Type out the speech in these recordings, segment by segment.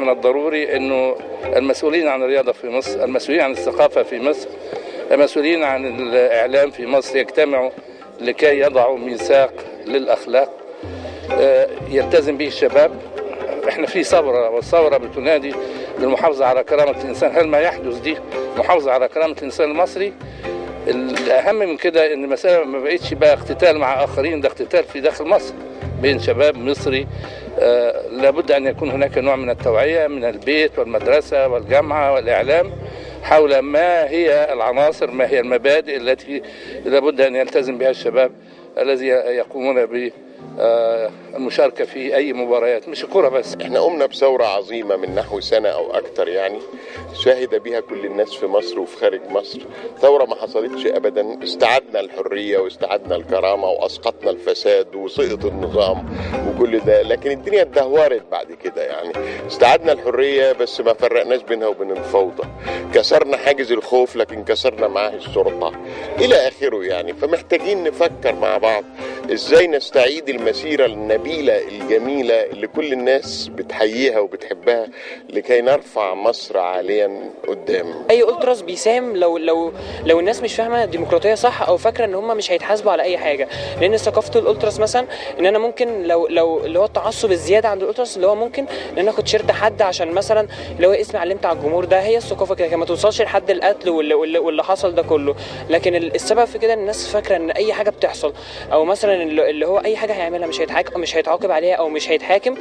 من الضروري انه المسؤولين عن الرياضه في مصر، المسؤولين عن الثقافه في مصر، المسؤولين عن الاعلام في مصر يجتمعوا لكي يضعوا ميثاق للاخلاق آه، يلتزم به الشباب احنا في ثوره والثوره بتنادي بالمحافظه على كرامه الانسان هل ما يحدث دي محافظه على كرامه الانسان المصري الاهم من كده ان المساله ما بقتش بقى اقتتال مع اخرين ده اقتتال في داخل مصر بين شباب مصري آه لابد ان يكون هناك نوع من التوعيه من البيت والمدرسه والجامعه والاعلام حول ما هي العناصر ما هي المبادئ التي لابد ان يلتزم بها الشباب الذي يقومون ب آه، المشاركة في أي مباريات مش الكرة بس احنا قمنا بثورة عظيمة من نحو سنة أو أكتر يعني شهد بها كل الناس في مصر وفي خارج مصر ثورة ما حصلتش أبدا استعدنا الحرية واستعدنا الكرامة وأسقطنا الفساد وسقط النظام وكل ده لكن الدنيا اتدهورت بعد كده يعني استعدنا الحرية بس ما فرقناش بينها وبين الفوضى كسرنا حاجز الخوف لكن كسرنا معاه الشرطة إلى آخره يعني فمحتاجين نفكر مع بعض إزاي نستعيد المسيرة النبيلة الجميلة اللي كل الناس بتحييها وبتحبها لكي نرفع مصر عاليا قدام اي التراس بيساهم لو لو لو الناس مش فاهمه الديمقراطيه صح او فاكره ان هم مش هيتحاسبوا على اي حاجه لان ثقافه الالتراس مثلا ان انا ممكن لو لو اللي هو التعصب الزياده عند الالتراس اللي هو ممكن ان انا اخد شيرت حد عشان مثلا اللي هو اسمي علمت على الجمهور ده هي الثقافه كده ما توصلش لحد القتل واللي, واللي, واللي حصل ده كله لكن السبب في كده ان الناس فاكره ان اي حاجه بتحصل او مثلا اللي هو اي حاجه هيعملها مش هيتحاكم مش هيتعاقب عليها او مش هيتحاكم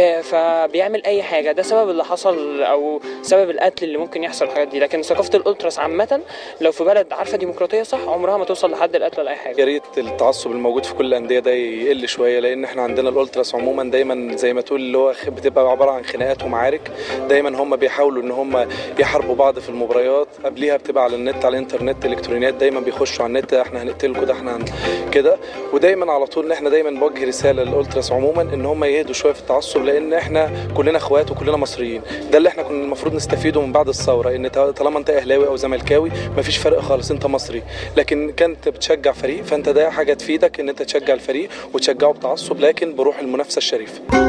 فبيعمل اي حاجه ده سبب اللي حصل او سبب القتل اللي ممكن يحصل الحاجات دي لكن ثقافه الالتراس عامه لو في بلد عارفه ديمقراطيه صح عمرها ما توصل لحد القتل ولا اي حاجه يا ريت التعصب الموجود في كل الانديه ده يقل شويه لان احنا عندنا الالتراس عموما دايما زي ما تقول اللي هو بتبقى عباره عن خناقات ومعارك دايما هم بيحاولوا ان هم يحاربوا بعض في المباريات قبليها بتبقى على النت على الانترنت الكترونيات دايما بيخشوا على النت احنا هنقتلكم ده احنا كده ودايما على طول ان احنا دايما بنوجه رساله للالتراس عموما ان هم يهدوا شويه في التعصب لان احنا كلنا اخوات وكلنا مصريين ده اللي احنا كنا المفروض نستفيده من بعد الثوره ان طالما انت اهلاوي او زملكاوي مفيش فرق خالص انت مصري لكن كانت بتشجع فريق فانت ده حاجه تفيدك ان انت تشجع الفريق وتشجعه بتعصب لكن بروح المنافسه الشريفه